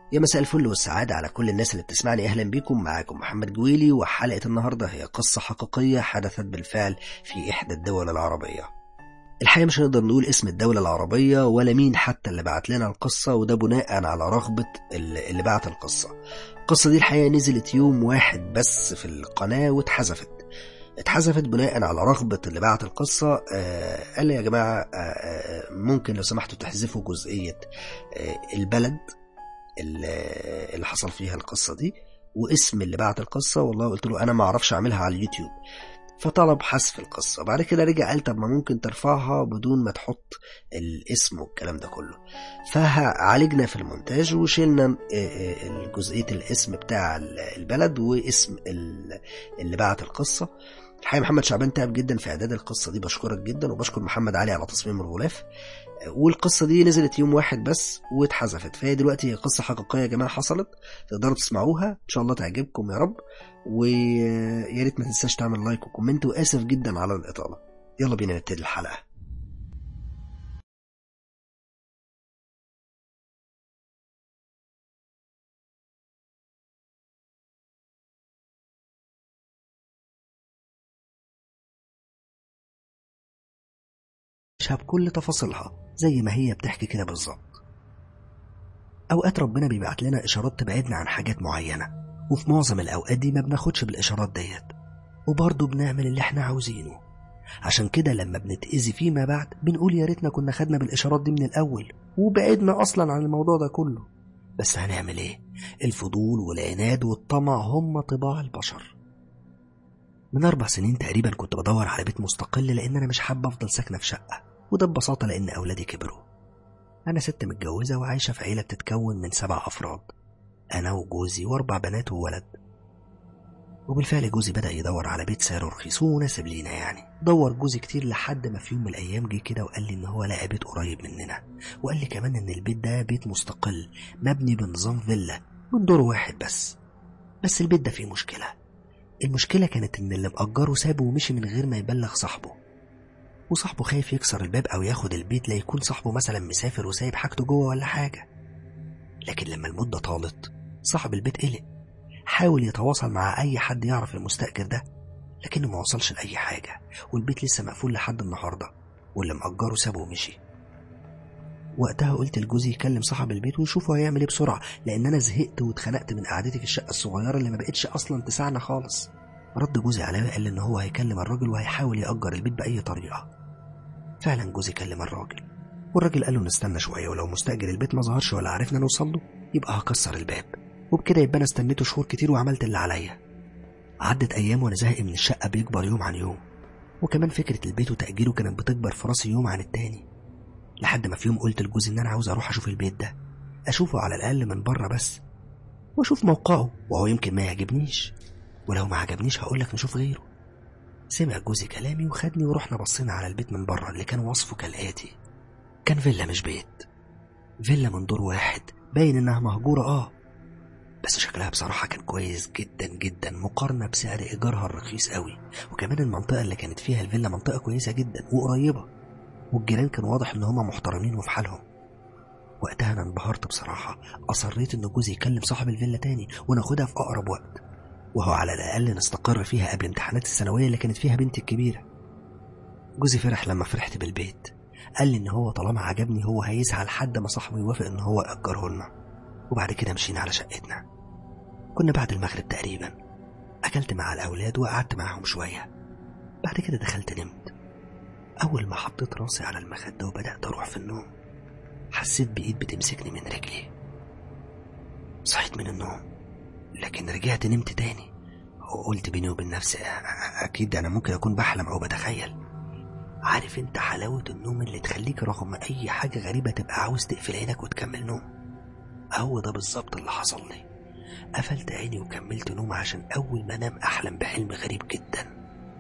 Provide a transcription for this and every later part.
يا مساء الفل والسعادة على كل الناس اللي بتسمعني أهلا بيكم معاكم محمد جويلي وحلقة النهاردة هي قصة حقيقية حدثت بالفعل في إحدى الدول العربية الحقيقة مش هنقدر نقول اسم الدولة العربية ولا مين حتى اللي بعت لنا القصة وده بناء على رغبة اللي بعت القصة القصة دي الحقيقة نزلت يوم واحد بس في القناة واتحذفت اتحذفت بناء على رغبة اللي بعت القصة آه قال لي يا جماعة آه آه ممكن لو سمحتوا تحذفوا جزئية آه البلد اللي حصل فيها القصة دي واسم اللي بعت القصة والله قلت له أنا ما أعرفش أعملها على اليوتيوب فطلب حذف القصة بعد كده رجع قال طب ما ممكن ترفعها بدون ما تحط الاسم والكلام ده كله فعالجنا في المونتاج وشيلنا جزئية الاسم بتاع البلد واسم اللي بعت القصة الحقيقة محمد شعبان تعب جدا في إعداد القصة دي بشكرك جدا وبشكر محمد علي على تصميم الغلاف والقصة دي نزلت يوم واحد بس واتحذفت فهي دلوقتي قصة حقيقية يا جماعة حصلت تقدروا تسمعوها إن شاء الله تعجبكم يا رب ويا ريت ما تنساش تعمل لايك وكومنت وآسف جدا على الإطالة يلا بينا نبتدي الحلقة بكل تفاصيلها زي ما هي بتحكي كده بالظبط أوقات ربنا بيبعت لنا إشارات تبعدنا عن حاجات معينة وفي معظم الأوقات دي ما بناخدش بالإشارات ديت وبرضه بنعمل اللي احنا عاوزينه عشان كده لما بنتأذي فيما بعد بنقول يا ريتنا كنا خدنا بالإشارات دي من الأول وبعدنا أصلا عن الموضوع ده كله بس هنعمل إيه؟ الفضول والعناد والطمع هم طباع البشر من أربع سنين تقريبا كنت بدور على بيت مستقل لأن أنا مش حابة أفضل ساكنة في شقة وده ببساطة لأن أولادي كبروا أنا ست متجوزة وعايشة في عيلة بتتكون من سبع أفراد أنا وجوزي وأربع بنات وولد وبالفعل جوزي بدأ يدور على بيت سعره رخيص ومناسب لينا يعني دور جوزي كتير لحد ما في يوم من الأيام جه كده وقال لي إن هو لقى بيت قريب مننا وقال لي كمان إن البيت ده بيت مستقل مبني بنظام فيلا من دور واحد بس بس البيت ده فيه مشكلة المشكلة كانت إن اللي مأجره سابه ومشي من غير ما يبلغ صاحبه وصاحبه خايف يكسر الباب أو ياخد البيت لا يكون صاحبه مثلا مسافر وسايب حاجته جوه ولا حاجة لكن لما المدة طالت صاحب البيت قلق حاول يتواصل مع أي حد يعرف المستأجر ده لكنه ما وصلش لأي حاجة والبيت لسه مقفول لحد النهاردة واللي مأجره سابه ومشي وقتها قلت لجوزي يكلم صاحب البيت ويشوفه هيعمل ايه بسرعة لأن أنا زهقت واتخنقت من قعدتي في الشقة الصغيرة اللي ما بقتش أصلا تسعنا خالص رد جوزي عليا قال إن هو هيكلم الراجل وهيحاول يأجر البيت بأي طريقة فعلا جوزي كلم الراجل والراجل قال له نستنى شوية ولو مستأجر البيت ما ظهرش ولا عرفنا نوصل له يبقى هكسر الباب وبكده يبقى أنا استنيته شهور كتير وعملت اللي عليا عدت أيام وأنا زهقي من الشقة بيكبر يوم عن يوم وكمان فكرة البيت وتأجيره كانت بتكبر في راسي يوم عن التاني لحد ما في يوم قلت لجوزي إن أنا عاوز أروح أشوف البيت ده أشوفه على الأقل من بره بس وأشوف موقعه وهو يمكن ما يعجبنيش ولو ما عجبنيش هقولك نشوف غيره سمع جوزي كلامي وخدني ورحنا بصينا على البيت من بره اللي كان وصفه كالآتي كان فيلا مش بيت فيلا من دور واحد باين إنها مهجورة آه بس شكلها بصراحة كان كويس جدا جدا مقارنة بسعر إيجارها الرخيص قوي وكمان المنطقة اللي كانت فيها الفيلا منطقة كويسة جدا وقريبة والجيران كان واضح إن هما محترمين وفي حالهم وقتها أنا انبهرت بصراحة أصريت إن جوزي يكلم صاحب الفيلا تاني وناخدها في أقرب وقت وهو على الأقل نستقر فيها قبل امتحانات الثانوية اللي كانت فيها بنتي الكبيرة جوزي فرح لما فرحت بالبيت قال لي إن هو طالما عجبني هو هيسعى لحد ما صاحبه يوافق إن هو يأجره لنا وبعد كده مشينا على شقتنا كنا بعد المغرب تقريبا أكلت مع الأولاد وقعدت معاهم شوية بعد كده دخلت نمت أول ما حطيت راسي على المخدة وبدأت أروح في النوم حسيت بإيد بتمسكني من رجلي صحيت من النوم لكن رجعت نمت تاني وقلت بيني وبين نفسي أكيد أنا ممكن أكون بحلم أو بتخيل عارف انت حلاوة النوم اللي تخليك رغم أي حاجة غريبة تبقى عاوز تقفل عينك وتكمل نوم هو ده بالظبط اللي حصل لي قفلت عيني وكملت نوم عشان أول ما أنام أحلم بحلم غريب جدا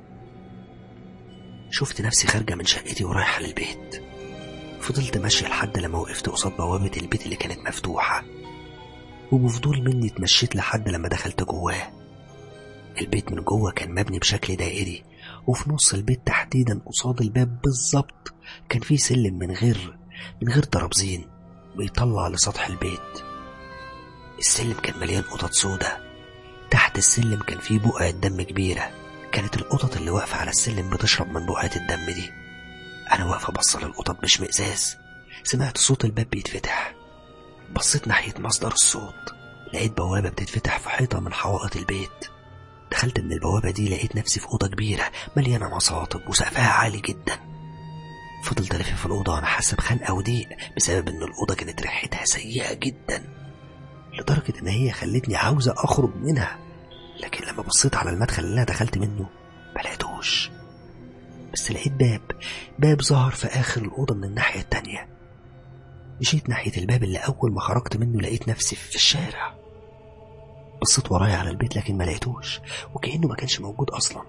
شفت نفسي خارجة من شقتي ورايحة للبيت فضلت ماشية لحد لما وقفت قصاد بوابة البيت اللي كانت مفتوحة وبفضول مني اتمشيت لحد لما دخلت جواه البيت من جوه كان مبني بشكل دائري وفي نص البيت تحديدا قصاد الباب بالظبط كان فيه سلم من غير من غير ترابزين بيطلع لسطح البيت السلم كان مليان قطط سودا تحت السلم كان فيه بقعة دم كبيرة كانت القطط اللي واقفة على السلم بتشرب من بقعة الدم دي أنا واقفة بصة للقطط باشمئزاز سمعت صوت الباب بيتفتح بصيت ناحية مصدر الصوت لقيت بوابة بتتفتح في حيطة من حوائط البيت دخلت من البوابة دي لقيت نفسي في أوضة كبيرة مليانة مصاطب وسقفها عالي جدا فضلت ألف في الأوضة وأنا حاسة بخنقة وضيق بسبب إن الأوضة كانت ريحتها سيئة جدا لدرجة إن هي خلتني عاوزة أخرج منها لكن لما بصيت على المدخل اللي أنا دخلت منه ملقيتوش بس لقيت باب باب ظهر في آخر الأوضة من الناحية التانية مشيت ناحية الباب اللي أول ما خرجت منه لقيت نفسي في الشارع بصيت ورايا على البيت لكن ما لقيتوش وكأنه ما كانش موجود أصلا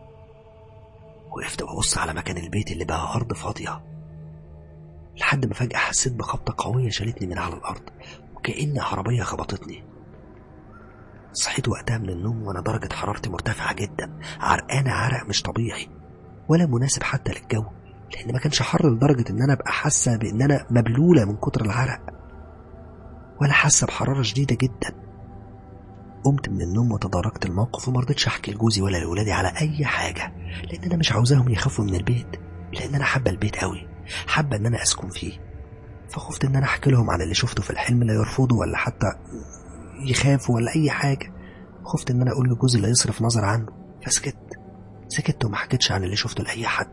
وقفت ببص على مكان البيت اللي بقى أرض فاضية لحد ما فجأة حسيت بخبطة قوية شالتني من على الأرض وكأن عربية خبطتني صحيت وقتها من النوم وأنا درجة حرارتي مرتفعة جدا عرقانة عرق مش طبيعي ولا مناسب حتى للجو لأن ما كانش حر لدرجة إن أنا أبقى حاسة بإن أنا مبلولة من كتر العرق ولا حاسة بحرارة شديدة جدا قمت من النوم وتداركت الموقف وما رضيتش احكي لجوزي ولا لاولادي على اي حاجه لان انا مش عاوزاهم يخافوا من البيت لان انا حابه البيت قوي حابه ان انا اسكن فيه فخفت ان انا احكي لهم على اللي شفته في الحلم لا يرفضوا ولا حتى يخافوا ولا اي حاجه خفت ان انا اقول لجوزي لا يصرف نظر عنه فسكت سكت وما حكيتش عن اللي شفته لاي حد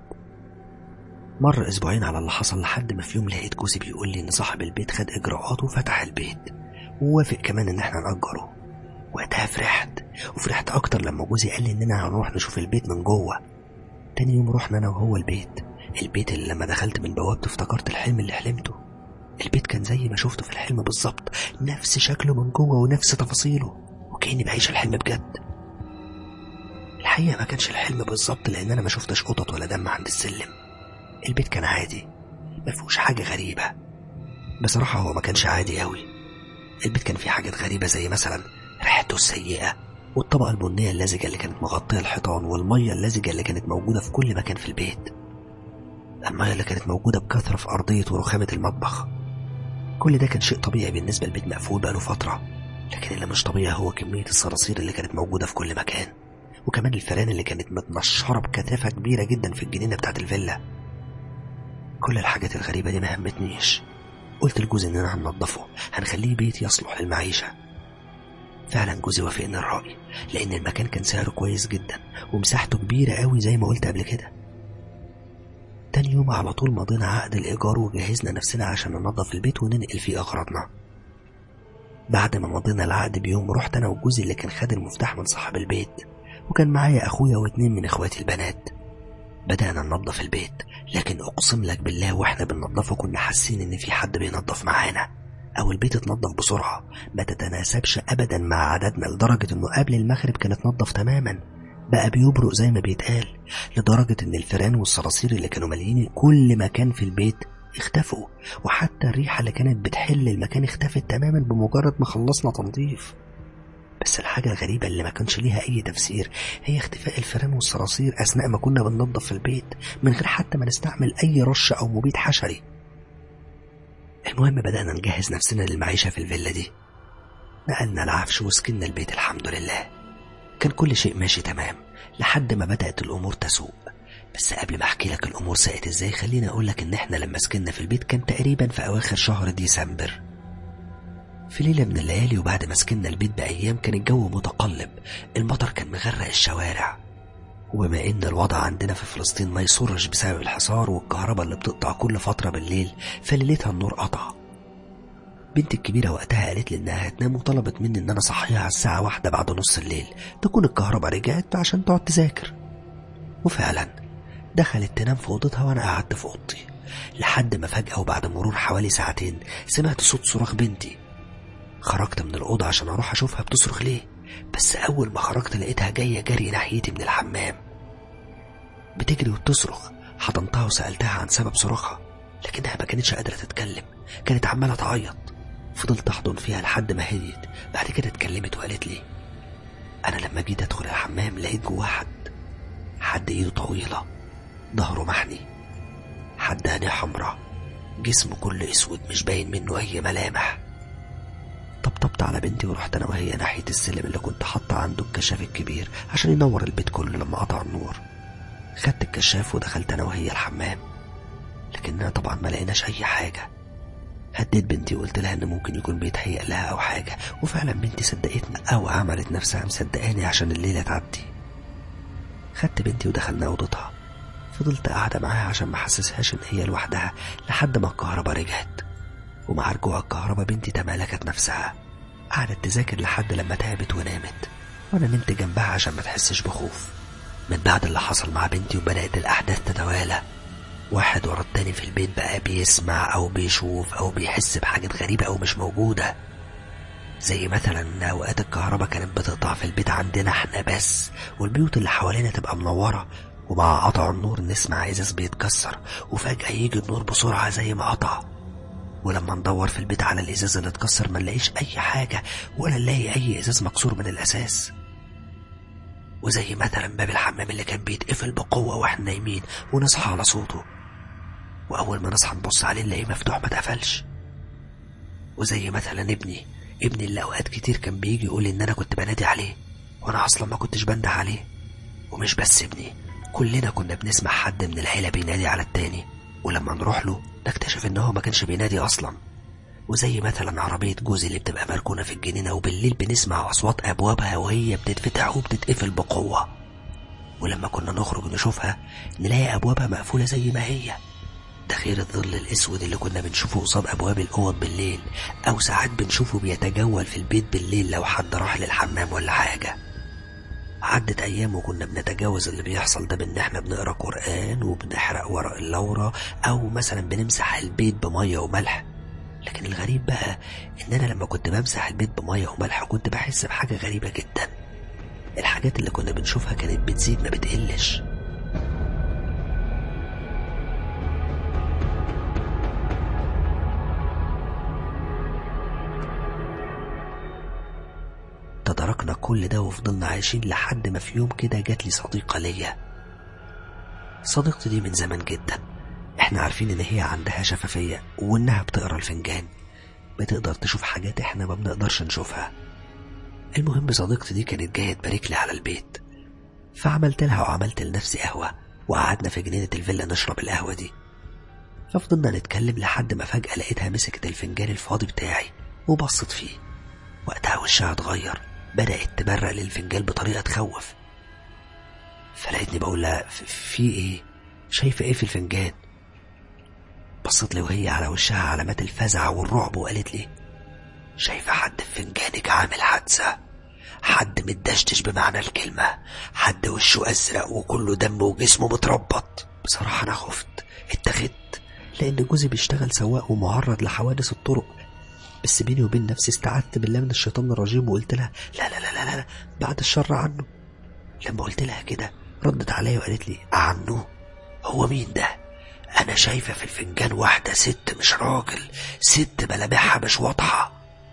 مر اسبوعين على اللي حصل لحد ما في يوم لقيت جوزي بيقول لي ان صاحب البيت خد اجراءات وفتح البيت ووافق كمان ان احنا نأجره وقتها فرحت وفرحت اكتر لما جوزي قال لي اننا هنروح نشوف البيت من جوه تاني يوم رحنا انا وهو البيت البيت اللي لما دخلت من بوابته افتكرت الحلم اللي حلمته البيت كان زي ما شفته في الحلم بالظبط نفس شكله من جوه ونفس تفاصيله وكأني بعيش الحلم بجد الحقيقة ما كانش الحلم بالظبط لأن أنا ما شفتش قطط ولا دم عند السلم البيت كان عادي ما فيهوش حاجة غريبة بصراحة هو ما كانش عادي أوي البيت كان فيه حاجات غريبة زي مثلا ريحته السيئة والطبقة البنية اللزجة اللي كانت مغطية الحيطان والمية اللزجة اللي كانت موجودة في كل مكان في البيت المية اللي كانت موجودة بكثرة في أرضية ورخامة المطبخ كل ده كان شيء طبيعي بالنسبة لبيت مقفول بقاله فترة لكن اللي مش طبيعي هو كمية الصراصير اللي كانت موجودة في كل مكان وكمان الفئران اللي كانت متنشرة بكثافة كبيرة جدا في الجنينة بتاعت الفيلا كل الحاجات الغريبة دي ما همتنيش قلت لجوزي إننا هننضفه هنخليه بيت يصلح للمعيشة فعلا جوزي وافقني الرأي لأن المكان كان سعره كويس جدا ومساحته كبيرة قوي زي ما قلت قبل كده تاني يوم على طول مضينا عقد الإيجار وجهزنا نفسنا عشان ننظف البيت وننقل فيه أغراضنا بعد ما مضينا العقد بيوم رحت أنا وجوزي اللي كان خد المفتاح من صاحب البيت وكان معايا أخويا واتنين من إخواتي البنات بدأنا ننظف البيت لكن أقسم لك بالله وإحنا بننظفه كنا حاسين إن في حد بينظف معانا أو البيت اتنضف بسرعة ما تتناسبش أبدا مع عددنا لدرجة إنه قبل المغرب كان اتنضف تماما بقى بيبرق زي ما بيتقال لدرجة إن الفيران والصراصير اللي كانوا ماليين كل مكان في البيت اختفوا وحتى الريحة اللي كانت بتحل المكان اختفت تماما بمجرد ما خلصنا تنظيف بس الحاجة الغريبة اللي ما كانش ليها أي تفسير هي اختفاء الفيران والصراصير أثناء ما كنا بننظف في البيت من غير حتى ما نستعمل أي رش أو مبيد حشري المهم بدأنا نجهز نفسنا للمعيشة في الفيلا دي نقلنا العفش وسكننا البيت الحمد لله كان كل شيء ماشي تمام لحد ما بدأت الأمور تسوء بس قبل ما أحكي لك الأمور ساءت إزاي خليني أقول لك إن إحنا لما سكننا في البيت كان تقريبا في أواخر شهر ديسمبر في ليلة من الليالي وبعد ما سكننا البيت بأيام كان الجو متقلب المطر كان مغرق الشوارع وبما ان الوضع عندنا في فلسطين ما يسرش بسبب الحصار والكهرباء اللي بتقطع كل فترة بالليل فليلتها النور قطع بنتي الكبيرة وقتها قالت لي انها هتنام وطلبت مني ان انا اصحيها على الساعة واحدة بعد نص الليل تكون الكهرباء رجعت عشان تقعد تذاكر وفعلا دخلت تنام في اوضتها وانا قعدت في اوضتي لحد ما فجأة وبعد مرور حوالي ساعتين سمعت صوت صراخ بنتي خرجت من الأوضة عشان أروح أشوفها بتصرخ ليه بس أول ما خرجت لقيتها جاية جري ناحيتي من الحمام بتجري وبتصرخ حضنتها وسألتها عن سبب صراخها لكنها ما كانتش قادرة تتكلم كانت عمالة تعيط فضلت أحضن فيها لحد ما هديت بعد كده اتكلمت وقالت لي أنا لما جيت أدخل الحمام لقيت جواه حد حد إيده طويلة ظهره محني حد عينيه حمرا جسمه كله أسود مش باين منه أي ملامح طبطبت على بنتي ورحت انا وهي ناحية السلم اللي كنت حاطة عنده الكشاف الكبير عشان ينور البيت كله لما قطع النور خدت الكشاف ودخلت انا وهي الحمام لكننا طبعا ما لقيناش اي حاجة هديت بنتي وقلت لها ان ممكن يكون بيتهيأ لها او حاجة وفعلا بنتي صدقتني او عملت نفسها مصدقاني عشان الليلة تعدي خدت بنتي ودخلنا اوضتها فضلت قاعدة معاها عشان ما حسسهاش ان هي لوحدها لحد ما الكهرباء رجعت ومع رجوع الكهرباء بنتي تمالكت نفسها قعدت تذاكر لحد لما تعبت ونامت وانا نمت جنبها عشان ما تحسش بخوف من بعد اللي حصل مع بنتي وبدأت الأحداث تتوالى واحد ورا التاني في البيت بقى بيسمع أو بيشوف أو بيحس بحاجات غريبة أو مش موجودة زي مثلا إن أوقات الكهرباء كانت بتقطع في البيت عندنا احنا بس والبيوت اللي حوالينا تبقى منورة ومع قطع النور نسمع إزاز بيتكسر وفجأة يجي النور بسرعة زي ما قطع ولما ندور في البيت على الإزاز اللي اتكسر ما نلاقيش أي حاجة ولا نلاقي أي إزاز مكسور من الأساس وزي مثلا باب الحمام اللي كان بيتقفل بقوة واحنا نايمين ونصحى على صوته وأول ما نصحى نبص عليه نلاقيه مفتوح ما اتقفلش وزي مثلا ابني ابني اللي أوقات كتير كان بيجي يقول إن أنا كنت بنادي عليه وأنا أصلا ما كنتش بنده عليه ومش بس ابني كلنا كنا بنسمع حد من العيلة بينادي على التاني ولما نروح له نكتشف إن هو ما كانش بينادي أصلا وزي مثلا عربية جوزي اللي بتبقى مركونة في الجنينة وبالليل بنسمع أصوات أبوابها وهي بتتفتح وبتتقفل بقوة ولما كنا نخرج نشوفها نلاقي أبوابها مقفولة زي ما هي ده غير الظل الأسود اللي كنا بنشوفه قصاد أبواب الأوض بالليل أو ساعات بنشوفه بيتجول في البيت بالليل لو حد راح للحمام ولا حاجة عدت أيام وكنا بنتجاوز اللي بيحصل ده بإن إحنا بنقرا قرآن وبنحرق ورق اللورة أو مثلا بنمسح البيت بمية وملح لكن الغريب بقى ان انا لما كنت بمسح البيت بميه وملح كنت بحس بحاجه غريبه جدا الحاجات اللي كنا بنشوفها كانت بتزيد ما بتقلش تداركنا كل ده وفضلنا عايشين لحد ما في يوم كده جات لي صديقة ليا صديقتي دي من زمان جدا احنا عارفين ان هي عندها شفافية وانها بتقرا الفنجان بتقدر تشوف حاجات احنا ما بنقدرش نشوفها المهم صديقتي دي كانت جاية تبارك لي على البيت فعملت لها وعملت لنفسي قهوة وقعدنا في جنينة الفيلا نشرب القهوة دي ففضلنا نتكلم لحد ما فجأة لقيتها مسكت الفنجان الفاضي بتاعي وبصت فيه وقتها وشها اتغير بدأت تبرق للفنجان بطريقة تخوف فلقيتني بقول لها في ايه شايفة ايه في الفنجان بصت لي وهي على وشها علامات الفزع والرعب وقالت لي شايفة حد في فنجانك عامل حادثة حد متدشتش بمعنى الكلمة حد وشه أزرق وكله دم وجسمه متربط بصراحة أنا خفت اتخذت لأن جوزي بيشتغل سواق ومعرض لحوادث الطرق بس بيني وبين نفسي استعدت بالله من الشيطان الرجيم وقلت لها لا لا لا لا, لا بعد الشر عنه لما قلت لها كده ردت عليا وقالت لي عنه هو مين ده أنا شايفة في الفنجان واحدة ست مش راجل ست ملامحها مش واضحة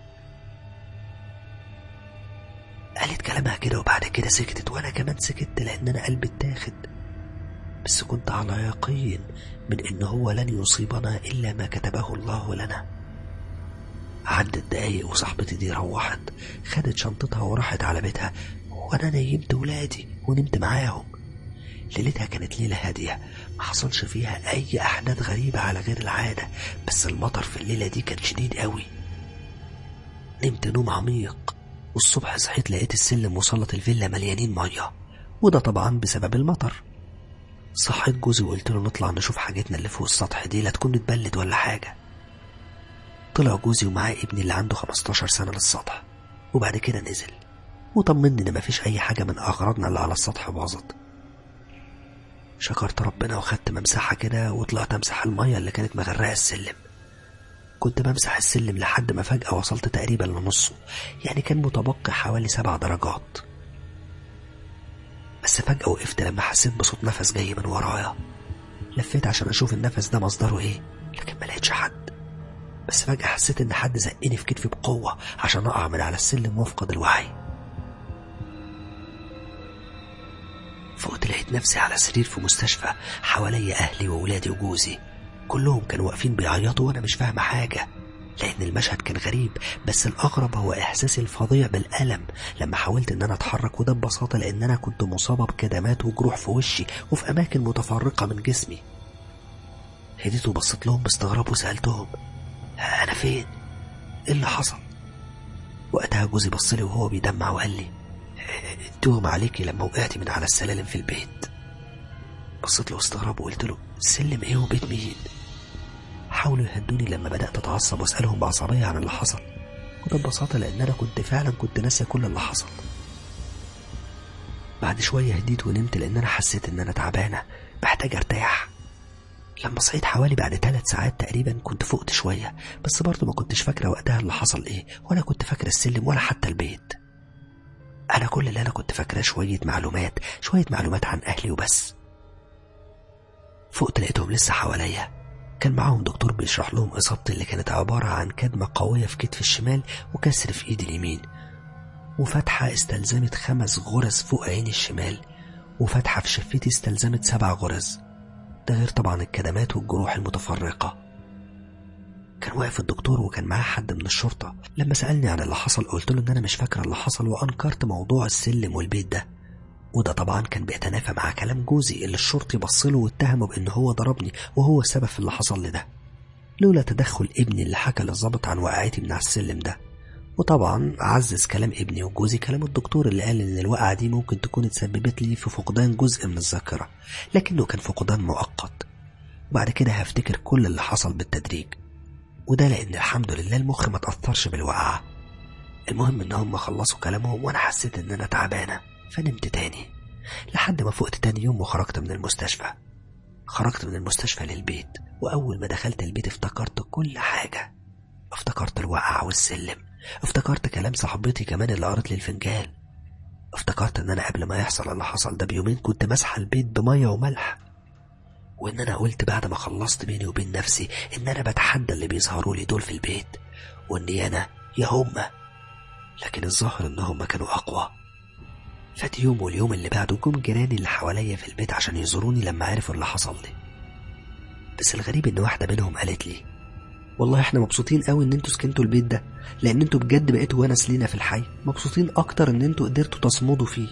قالت كلامها كده وبعد كده سكتت وأنا كمان سكت لأن أنا قلبي اتاخد بس كنت على يقين من إن هو لن يصيبنا إلا ما كتبه الله لنا عدت دقايق وصاحبتي دي روحت خدت شنطتها وراحت على بيتها وأنا نيمت ولادي ونمت معاهم ليلتها كانت ليلة هادية ما حصلش فيها أي أحداث غريبة على غير العادة بس المطر في الليلة دي كان شديد قوي نمت نوم عميق والصبح صحيت لقيت السلم وصلت الفيلا مليانين مية وده طبعا بسبب المطر صحيت جوزي وقلت له نطلع نشوف حاجتنا اللي فوق السطح دي لا تكون اتبلت ولا حاجة طلع جوزي ومعاه ابني اللي عنده 15 سنة للسطح وبعد كده نزل وطمني ان مفيش اي حاجة من اغراضنا اللي على السطح باظت شكرت ربنا وخدت ممسحة كده وطلعت امسح المية اللي كانت مغرقة السلم كنت بمسح السلم لحد ما فجأة وصلت تقريبا لنصه يعني كان متبقي حوالي سبع درجات بس فجأة وقفت لما حسيت بصوت نفس جاي من ورايا لفيت عشان أشوف النفس ده مصدره إيه لكن ما لقيتش حد بس فجأة حسيت إن حد زقني في كتفي بقوة عشان أقع من على السلم وأفقد الوعي فقت لقيت نفسي على سرير في مستشفى حواليا أهلي وولادي وجوزي كلهم كانوا واقفين بيعيطوا وأنا مش فاهمة حاجة لأن المشهد كان غريب بس الأغرب هو إحساسي الفظيع بالألم لما حاولت إن أنا أتحرك وده ببساطة لأن أنا كنت مصابة بكدمات وجروح في وشي وفي أماكن متفرقة من جسمي هديت وبصيت لهم باستغراب وسألتهم أنا فين؟ إيه اللي حصل؟ وقتها جوزي بصلي وهو بيدمع وقال لي تغمى عليكي لما وقعتي من على السلالم في البيت بصيت له استغراب وقلت له سلم ايه وبيت مين حاولوا يهدوني لما بدأت أتعصب وأسألهم بعصبية عن اللي حصل وده ببساطة لأن أنا كنت فعلا كنت ناسية كل اللي حصل بعد شوية هديت ونمت لأن أنا حسيت إن أنا تعبانة محتاج أرتاح لما صحيت حوالي بعد ثلاث ساعات تقريبا كنت فقت شوية بس برضه ما كنتش فاكرة وقتها اللي حصل إيه ولا كنت فاكرة السلم ولا حتى البيت أنا كل اللي أنا كنت فاكراه شوية معلومات شوية معلومات عن أهلي وبس فقت لقيتهم لسه حواليا كان معاهم دكتور بيشرح لهم إصابتي اللي كانت عبارة عن كدمة قوية في كتفي الشمال وكسر في إيدي اليمين وفتحة استلزمت خمس غرز فوق عيني الشمال وفتحة في شفتي استلزمت سبع غرز ده غير طبعا الكدمات والجروح المتفرقة كان واقف الدكتور وكان معاه حد من الشرطة لما سألني عن اللي حصل قلت له إن أنا مش فاكرة اللي حصل وأنكرت موضوع السلم والبيت ده وده طبعا كان بيتنافى مع كلام جوزي اللي الشرطي بصله واتهمه بأن هو ضربني وهو السبب في اللي حصل لي ده لولا تدخل ابني اللي حكى للظابط عن وقعتي من على السلم ده وطبعا عزز كلام ابني وجوزي كلام الدكتور اللي قال ان الوقعة دي ممكن تكون اتسببت لي في فقدان جزء من الذاكرة لكنه كان فقدان مؤقت وبعد كده هفتكر كل اللي حصل بالتدريج وده لان الحمد لله المخ ما تأثرش بالوقعة المهم ان هم خلصوا كلامهم وانا حسيت ان انا تعبانة فنمت تاني لحد ما فقت تاني يوم وخرجت من المستشفى خرجت من المستشفى للبيت وأول ما دخلت البيت افتكرت كل حاجة افتكرت الوقعة والسلم افتكرت كلام صاحبتي كمان اللي قرت لي الفنجان افتكرت ان انا قبل ما يحصل اللي حصل ده بيومين كنت مسح البيت بمية وملح وان انا قلت بعد ما خلصت بيني وبين نفسي ان انا بتحدى اللي بيظهروا لي دول في البيت واني انا يا هما لكن الظاهر ان هما كانوا اقوى فات يوم واليوم اللي بعده جم جيراني اللي حواليا في البيت عشان يزوروني لما عرفوا اللي حصل لي بس الغريب ان واحدة منهم قالت لي والله احنا مبسوطين قوي ان انتوا سكنتوا البيت ده لان انتوا بجد بقيتوا ونس لينا في الحي مبسوطين اكتر ان انتوا قدرتوا تصمدوا فيه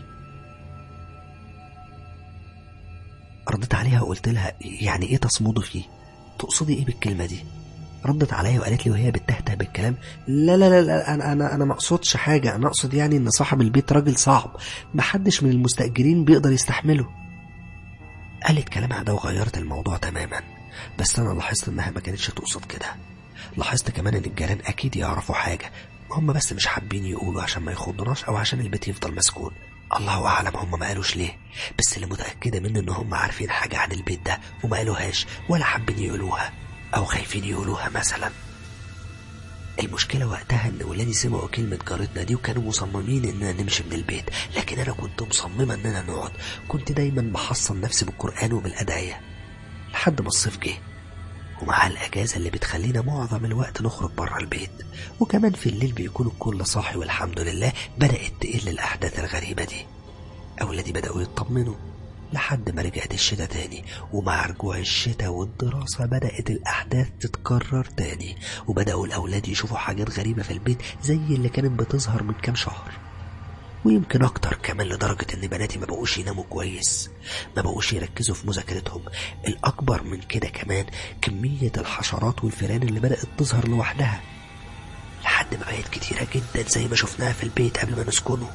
ردت عليها وقلت لها يعني ايه تصمدوا فيه تقصدي ايه بالكلمة دي ردت عليا وقالت لي وهي بتهته بالكلام لا لا لا, لا انا انا انا ما اقصدش حاجه انا اقصد يعني ان صاحب البيت راجل صعب محدش من المستاجرين بيقدر يستحمله قالت كلامها ده وغيرت الموضوع تماما بس انا لاحظت انها ما كانتش تقصد كده لاحظت كمان ان الجيران اكيد يعرفوا حاجه هم بس مش حابين يقولوا عشان ما يخضناش او عشان البيت يفضل مسكون الله اعلم هم ما قالوش ليه بس اللي متاكده منه ان هم عارفين حاجه عن البيت ده وما قالوهاش ولا حابين يقولوها أو خايفين يقولوها مثلا المشكلة وقتها إن ولادي سمعوا كلمة جارتنا دي وكانوا مصممين إننا نمشي من البيت لكن أنا كنت مصممة إننا نقعد كنت دايما بحصن نفسي بالقرآن وبالأدعية لحد ما الصيف جه ومع الأجازة اللي بتخلينا معظم الوقت نخرج بره البيت وكمان في الليل بيكون الكل صاحي والحمد لله بدأت تقل الأحداث الغريبة دي أولادي بدأوا يطمنوا لحد ما رجعت الشتاء تاني ومع رجوع الشتاء والدراسة بدأت الأحداث تتكرر تاني وبدأوا الأولاد يشوفوا حاجات غريبة في البيت زي اللي كانت بتظهر من كام شهر ويمكن أكتر كمان لدرجة إن بناتي ما بقوش يناموا كويس ما بقوش يركزوا في مذاكرتهم الأكبر من كده كمان كمية الحشرات والفئران اللي بدأت تظهر لوحدها لحد ما بقت كتيرة جدا زي ما شفناها في البيت قبل ما نسكنه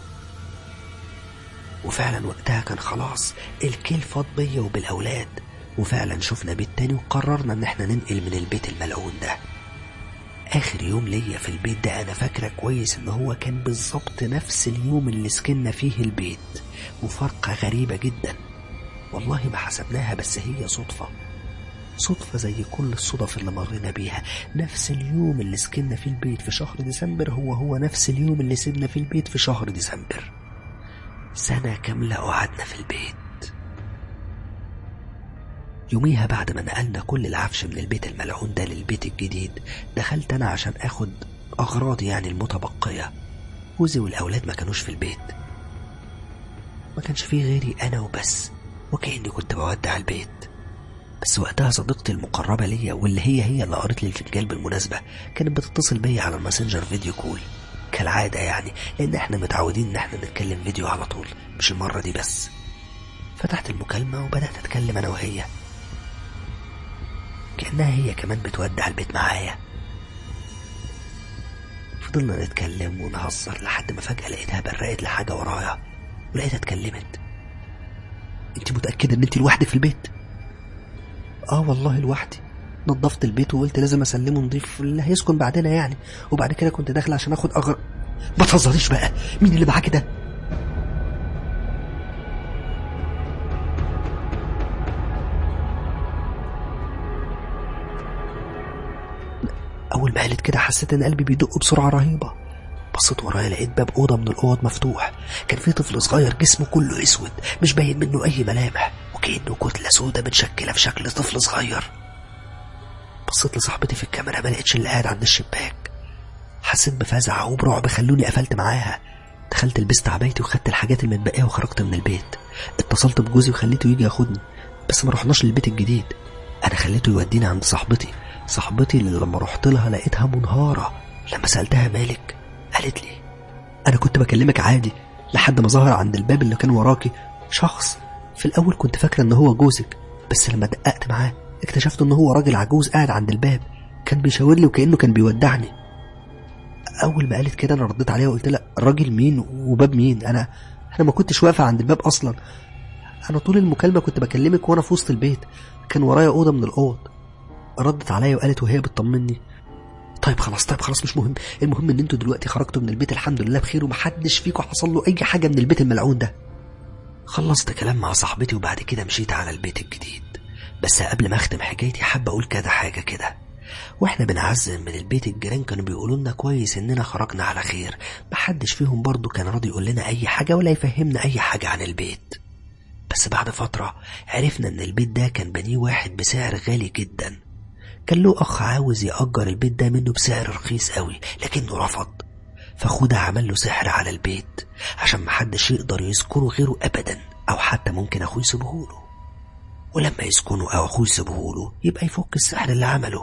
وفعلا وقتها كان خلاص الكيل فاض بيا وبالأولاد وفعلا شفنا بيت تاني وقررنا ان احنا ننقل من البيت الملعون ده اخر يوم ليا في البيت ده انا فاكرة كويس ان هو كان بالظبط نفس اليوم اللي سكننا فيه البيت مفارقة غريبة جدا والله ما حسبناها بس هي صدفة صدفة زي كل الصدف اللي مرينا بيها نفس اليوم اللي سكننا فيه البيت في شهر ديسمبر هو هو نفس اليوم اللي سيبنا فيه البيت في شهر ديسمبر سنة كاملة قعدنا في البيت يوميها بعد ما نقلنا كل العفش من البيت الملعون ده للبيت الجديد دخلت أنا عشان أخد أغراضي يعني المتبقية جوزي والأولاد ما كانوش في البيت ما كانش فيه غيري أنا وبس وكأني كنت بودع البيت بس وقتها صديقتي المقربة ليا واللي هي هي اللي قرت لي الفنجان بالمناسبة كانت بتتصل بيا على الماسنجر فيديو كول كالعادة يعني لأن احنا متعودين إن احنا نتكلم فيديو على طول مش المرة دي بس فتحت المكالمة وبدأت أتكلم أنا وهي كأنها هي كمان بتودع البيت معايا فضلنا نتكلم ونهزر لحد ما فجأة لقيتها برقت لحاجة ورايا ولقيتها اتكلمت انت متأكدة ان انت لوحدك في البيت؟ اه والله لوحدي نظفت البيت وقلت لازم اسلمه نضيف اللي هيسكن بعدنا يعني وبعد كده كنت داخل عشان اخد اغر ما تهزريش بقى مين اللي معاكي ده اول ما قالت كده حسيت ان قلبي بيدق بسرعه رهيبه بصيت ورايا لقيت باب اوضه من الاوض مفتوح كان في طفل صغير جسمه كله اسود مش باين منه اي ملامح وكانه كتله سودة متشكله في شكل طفل صغير بصيت لصاحبتي في الكاميرا ما لقيتش اللي قاعد عند الشباك حسيت بفزع وبرعب خلوني قفلت معاها دخلت لبست عبايتي وخدت الحاجات المتبقيه وخرجت من البيت اتصلت بجوزي وخليته يجي ياخدني بس ما رحناش للبيت الجديد انا خليته يوديني عند صاحبتي صاحبتي اللي لما رحت لها لقيتها منهارة لما سألتها مالك قالت لي أنا كنت بكلمك عادي لحد ما ظهر عند الباب اللي كان وراكي شخص في الأول كنت فاكرة إن هو جوزك بس لما دققت معاه اكتشفت إن هو راجل عجوز قاعد عند الباب كان بيشاور لي وكأنه كان بيودعني أول ما قالت كده أنا رديت عليها وقلت لها الراجل مين وباب مين أنا أنا ما كنتش واقفة عند الباب أصلا أنا طول المكالمة كنت بكلمك وأنا في وسط البيت كان ورايا أوضة من الأوض ردت عليا وقالت وهي بتطمني طيب خلاص طيب خلاص مش مهم المهم ان انتوا دلوقتي خرجتوا من البيت الحمد لله بخير ومحدش فيكم حصل له اي حاجه من البيت الملعون ده خلصت كلام مع صاحبتي وبعد كده مشيت على البيت الجديد بس قبل ما اختم حكايتي حابة اقول كذا حاجه كده واحنا بنعزم من البيت الجيران كانوا بيقولوا لنا كويس اننا خرجنا على خير محدش فيهم برضه كان راضي يقول لنا اي حاجه ولا يفهمنا اي حاجه عن البيت بس بعد فتره عرفنا ان البيت ده كان بنيه واحد بسعر غالي جدا كان له أخ عاوز يأجر البيت ده منه بسعر رخيص قوي لكنه رفض فأخوه ده عمل له سحر على البيت عشان محدش يقدر يسكنه غيره أبدا أو حتى ممكن أخوه يسيبهوله ولما يسكنه أو أخوه يسيبهوله يبقى يفك السحر اللي عمله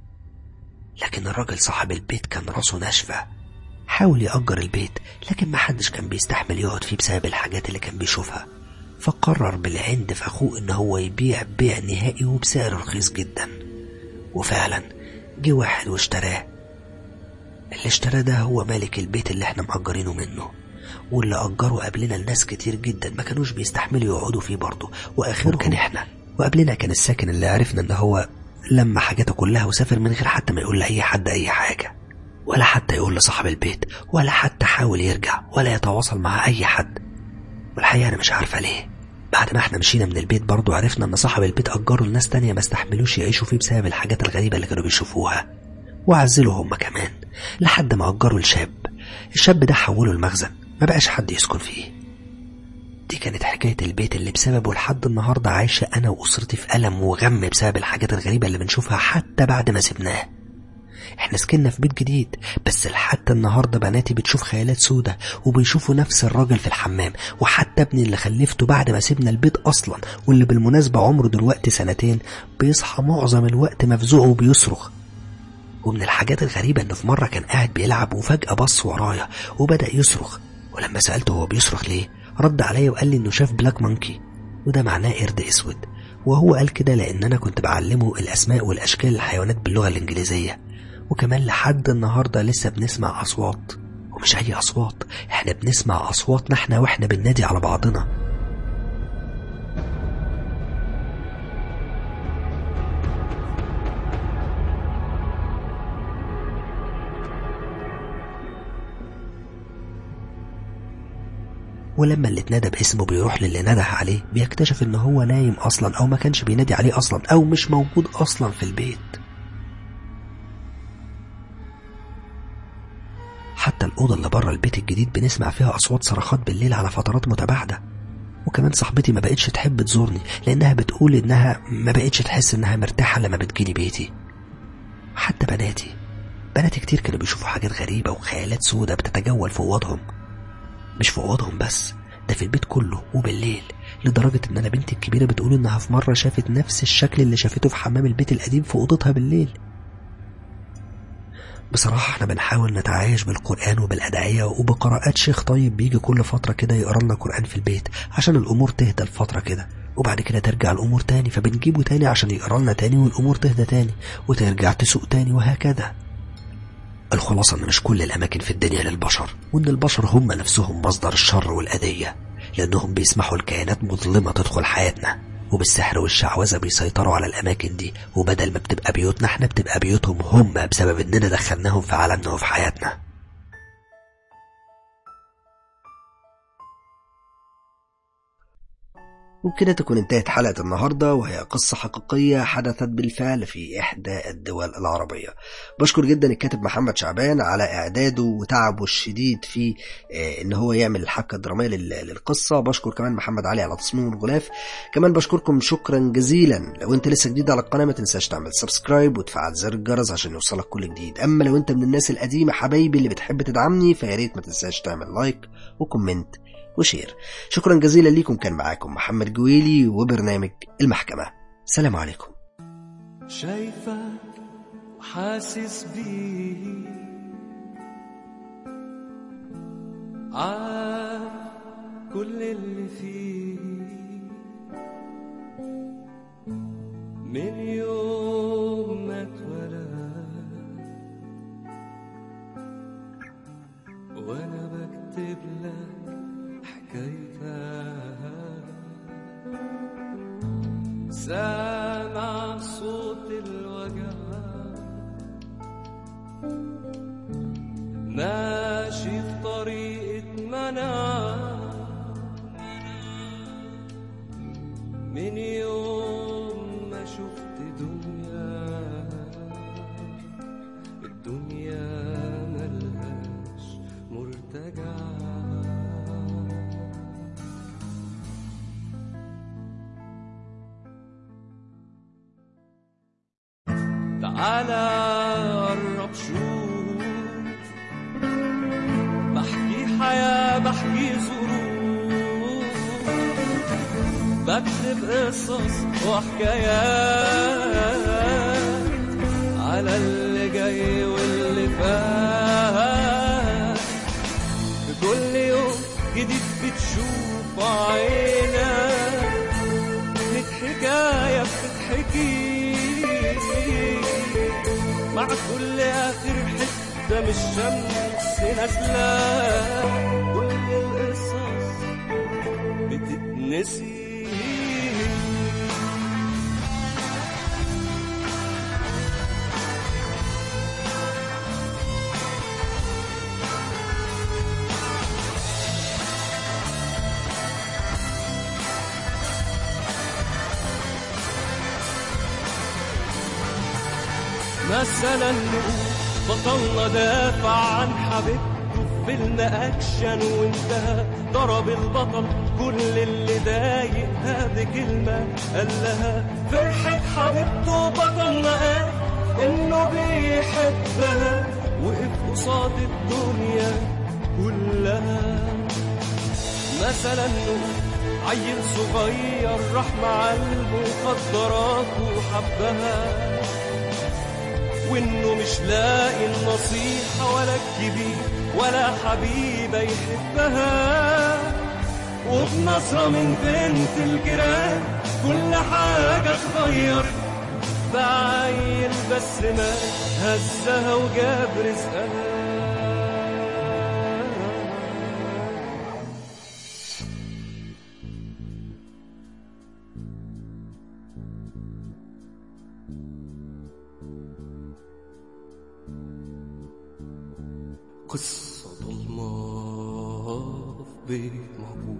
لكن الراجل صاحب البيت كان راسه ناشفة حاول يأجر البيت لكن محدش كان بيستحمل يقعد فيه بسبب الحاجات اللي كان بيشوفها فقرر بالعند في أخوه إن هو يبيع بيع نهائي وبسعر رخيص جداً وفعلا جه واحد واشتراه اللي اشتراه ده هو مالك البيت اللي احنا مأجرينه منه واللي أجروا قبلنا الناس كتير جدا ما كانوش بيستحملوا يقعدوا فيه برضه وآخرهم كان احنا وقبلنا كان الساكن اللي عرفنا ان هو لما حاجاته كلها وسافر من غير حتى ما يقول لأي حد أي حاجة ولا حتى يقول لصاحب البيت ولا حتى حاول يرجع ولا يتواصل مع أي حد والحقيقة أنا مش عارفة ليه بعد ما احنا مشينا من البيت برضه عرفنا ان صاحب البيت اجره لناس تانية ما استحملوش يعيشوا فيه بسبب الحاجات الغريبة اللي كانوا بيشوفوها وعزلوا هما كمان لحد ما اجروا الشاب الشاب ده حوله المخزن ما بقاش حد يسكن فيه دي كانت حكاية البيت اللي بسببه لحد النهاردة عايشة أنا وأسرتي في ألم وغم بسبب الحاجات الغريبة اللي بنشوفها حتى بعد ما سبناه احنا سكننا في بيت جديد بس لحتى النهاردة بناتي بتشوف خيالات سودة وبيشوفوا نفس الراجل في الحمام وحتى ابني اللي خلفته بعد ما سيبنا البيت أصلا واللي بالمناسبة عمره دلوقتي سنتين بيصحى معظم الوقت مفزوع وبيصرخ ومن الحاجات الغريبة إنه في مرة كان قاعد بيلعب وفجأة بص ورايا وبدأ يصرخ ولما سألته هو بيصرخ ليه رد عليا وقال لي إنه شاف بلاك مونكي وده معناه قرد أسود وهو قال كده لأن أنا كنت بعلمه الأسماء والأشكال الحيوانات باللغة الإنجليزية وكمان لحد النهاردة لسه بنسمع أصوات ومش أي أصوات احنا بنسمع أصواتنا احنا واحنا بننادي على بعضنا ولما اللي اتنادى باسمه بيروح للي نده عليه بيكتشف ان هو نايم اصلا او ما كانش بينادي عليه اصلا او مش موجود اصلا في البيت حتى الأوضة اللي بره البيت الجديد بنسمع فيها أصوات صرخات بالليل على فترات متباعدة وكمان صاحبتي ما بقتش تحب تزورني لأنها بتقول إنها ما بقتش تحس إنها مرتاحة لما بتجيلي بيتي حتى بناتي بناتي كتير كانوا بيشوفوا حاجات غريبة وخيالات سودة بتتجول في أوضهم مش في أوضهم بس ده في البيت كله وبالليل لدرجة إن أنا بنتي الكبيرة بتقول إنها في مرة شافت نفس الشكل اللي شافته في حمام البيت القديم في أوضتها بالليل بصراحة احنا بنحاول نتعايش بالقرآن وبالأدعية وبقراءات شيخ طيب بيجي كل فترة كده يقرا لنا قرآن في البيت عشان الأمور تهدى الفترة كده وبعد كده ترجع الأمور تاني فبنجيبه تاني عشان يقرا لنا تاني والأمور تهدى تاني وترجع تسوق تاني وهكذا الخلاصة إن مش كل الأماكن في الدنيا للبشر وإن البشر هم نفسهم مصدر الشر والأذية لأنهم بيسمحوا لكائنات مظلمة تدخل حياتنا وبالسحر والشعوذة بيسيطروا على الأماكن دي وبدل ما بتبقى بيوتنا احنا بتبقى بيوتهم هم بسبب إننا دخلناهم في عالمنا وفي حياتنا وبكده تكون انتهت حلقة النهاردة وهي قصة حقيقية حدثت بالفعل في إحدى الدول العربية بشكر جدا الكاتب محمد شعبان على إعداده وتعبه الشديد في آه، إن هو يعمل الحبكة الدرامية لل- للقصة بشكر كمان محمد علي على تصميم الغلاف كمان بشكركم شكرا جزيلا لو انت لسه جديد على القناة ما تنساش تعمل سبسكرايب وتفعل زر الجرس عشان يوصلك كل جديد أما لو انت من الناس القديمة حبايبي اللي بتحب تدعمني فيا ريت ما تنساش تعمل لايك وكومنت وشير شكرا جزيلا ليكم كان معاكم محمد جويلي وبرنامج المحكمة سلام عليكم شايفك وحاسس بيه عارف كل اللي فيه من يوم ما اتولد وانا بكتب لك حكايتك سامع صوت الوجع ماشي في طريقة منع من يوم ما شفت دنيا الدنيا ملهاش مرتجع تعالى قرب شوف بحكي حياة بحكي ظروف بكتب قصص وحكايات على اللي جاي واللي فات في كل يوم جديد بتشوف عينك لك حكاية بتتحكي مع كل آخر حتة من الشمس نازلة كل القصص بتتنسي مثلا نقول بطلنا دافع عن حبيبته في فيلم اكشن وانتهى ضرب البطل كل اللي ضايقها بكلمه قال لها فرحه حبيبته بطلنا قال انه بيحبها وقف قصاد الدنيا كلها مثلا نقول عيل صغير راح مع المخدرات وحبها وانه مش لاقي النصيحة ولا الكبير ولا حبيبة يحبها وبنظرة من بنت الجيران كل حاجة اتغيرت بعيل بس ما هزها وجاب رزقها قصة ضلمة في بيت مهجور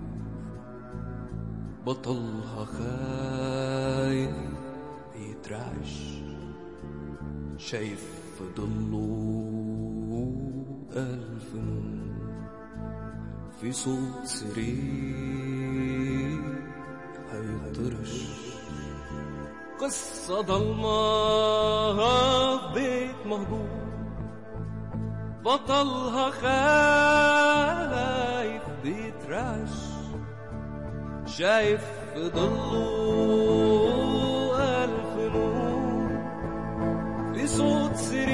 بطلها خايف بيترعش شايف في ضله ألف نور في صوت سرير هيطرش قصة ضلمة في بيت مهجور بطلها خايف بيترعش شايف في ضله ألف نور في صوت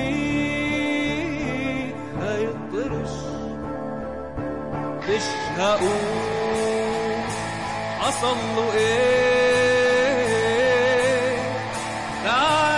سرير هيطرش مش هقول حصل له ايه تعال